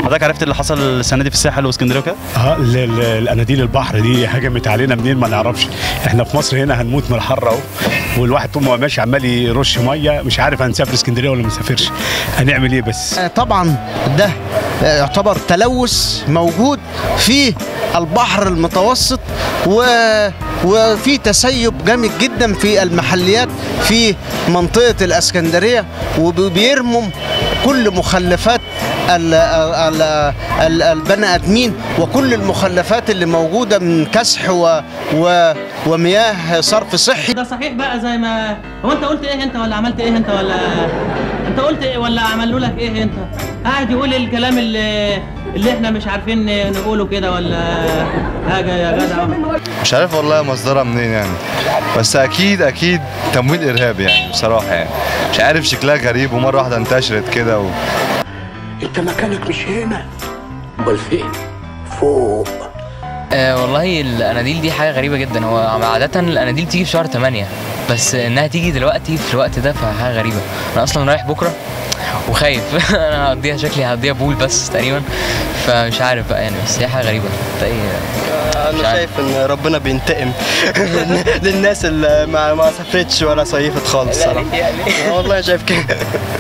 حضرتك عرفت اللي حصل السنه دي في الساحل واسكندريه وكده اه ال- ال- الاناديل البحر دي هجمت علينا منين ما نعرفش احنا في مصر هنا هنموت من الحر اهو والواحد طول ما هو ماشي عمال يرش ميه مش عارف هنسافر اسكندريه ولا ما نسافرش هنعمل ايه بس آه، طبعا ده آه، يعتبر تلوث موجود في البحر المتوسط و وفي تسيب جامد جدا في المحليات في منطقة الاسكندرية وبيرموا كل مخلفات ال- ال- ال- البني ادمين وكل المخلفات اللي موجودة من كسح و و ومياه صرف صحي ده صحيح بقى زي ما هو انت قلت ايه انت ولا عملت ايه انت ولا انت قلت ايه ولا عملوا لك ايه انت قاعد يقول الكلام اللي اللي احنا مش عارفين نقوله كده ولا حاجه يا جدع مش عارف والله مصدرها منين يعني بس اكيد اكيد تمويل ارهابي يعني بصراحه يعني مش عارف شكلها غريب ومره واحده انتشرت كده و... انت مكانك مش هنا امال فين فوق آه والله الاناديل دي حاجه غريبه جدا هو عاده الاناديل تيجي في شهر 8 بس انها تيجي دلوقتي في الوقت ده فحاجه غريبه انا اصلا رايح بكره وخايف انا هقضيها شكلي هقضيها بول بس تقريبا فمش عارف بقى يعني بس هي حاجه غريبه تلاقي انا شايف ان ربنا بينتقم للناس اللي ما ما سافرتش ولا صيفت خالص صراحه والله شايف كده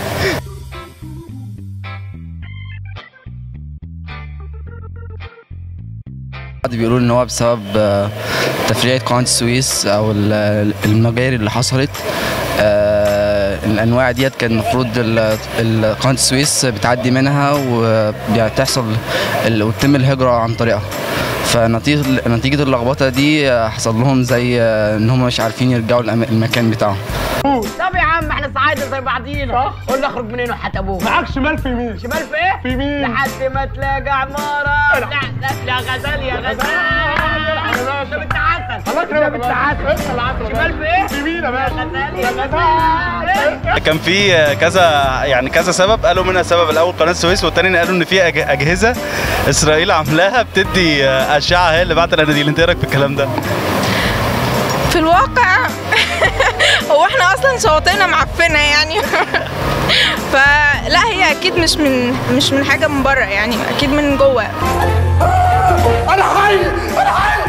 بعض بيقولوا ان هو بسبب آه، تفريعة قناة السويس او ال- المجاري اللي حصلت آه، الانواع ديت كان المفروض ال- ال- قناة السويس بتعدي منها وبتحصل ال- وتتم الهجرة عن طريقها فنتيجة نتيجة اللخبطة دي آه، حصل لهم زي آه، ان هم مش عارفين يرجعوا الأم- المكان بتاعهم طب يا عم احنا صعايده زي بعضينا قول لي اخرج منين وحياة ابوك معاك شمال في يمين شمال في ايه؟ في يمين لحد ما تلاقي عماره لا لا يا غزال يا غزال طب انت عسل خلاص يا بنت عسل شمال في ايه؟ في يمين يا باشا يا غزال كان في كذا يعني كذا سبب قالوا منها السبب الاول قناه السويس والتاني قالوا ان في أج- اجهزه اسرائيل عاملاها بتدي اشعه هي اللي بعت الاناديل انت ايه رايك في الكلام ده؟ في الواقع هو احنا اصلا شواطئنا معفنه يعني فلا هي اكيد مش من مش من حاجه من بره يعني اكيد من جوه انا حي انا حي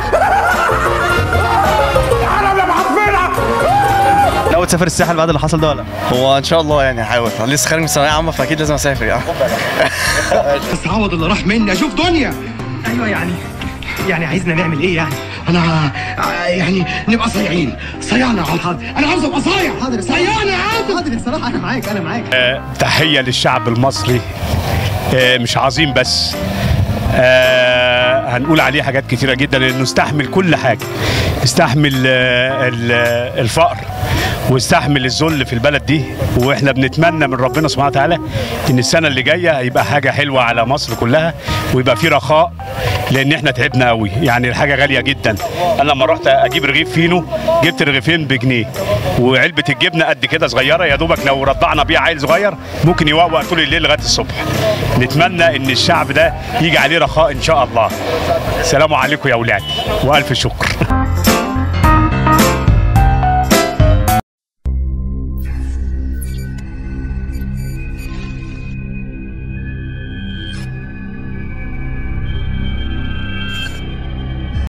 انا اللي معفنه ناوي تسافر الساحل بعد اللي حصل ده ولا؟ هو ان شاء الله يعني هحاول أنا لسه خارج من ثانويه عامه فاكيد لازم اسافر يعني بس عوض اللي راح مني اشوف دنيا ايوه يعني يعني عايزنا نعمل ايه يعني انا يعني نبقى صايعين صيانه يا حاضر انا عاوز ابقى صايع حاضر صيانه يا عادل حاضر الصراحه انا معاك انا معاك آه، تحية للشعب المصري آه، مش عظيم بس آه، هنقول عليه حاجات كتيرة جدا لأنه استحمل كل حاجة استحمل آه، ال- الفقر واستحمل الذل في البلد دي واحنا بنتمنى من ربنا سبحانه وتعالى ان السنه اللي جايه هيبقى حاجه حلوه على مصر كلها ويبقى في رخاء لان احنا تعبنا قوي يعني الحاجه غاليه جدا انا لما رحت اجيب رغيف فينو جبت رغيفين بجنيه وعلبه الجبنه قد كده صغيره يا دوبك لو رضعنا بيها عيل صغير ممكن يوقوق طول الليل لغايه الصبح نتمنى ان الشعب ده يجي عليه رخاء ان شاء الله سلام عليكم يا اولاد والف شكر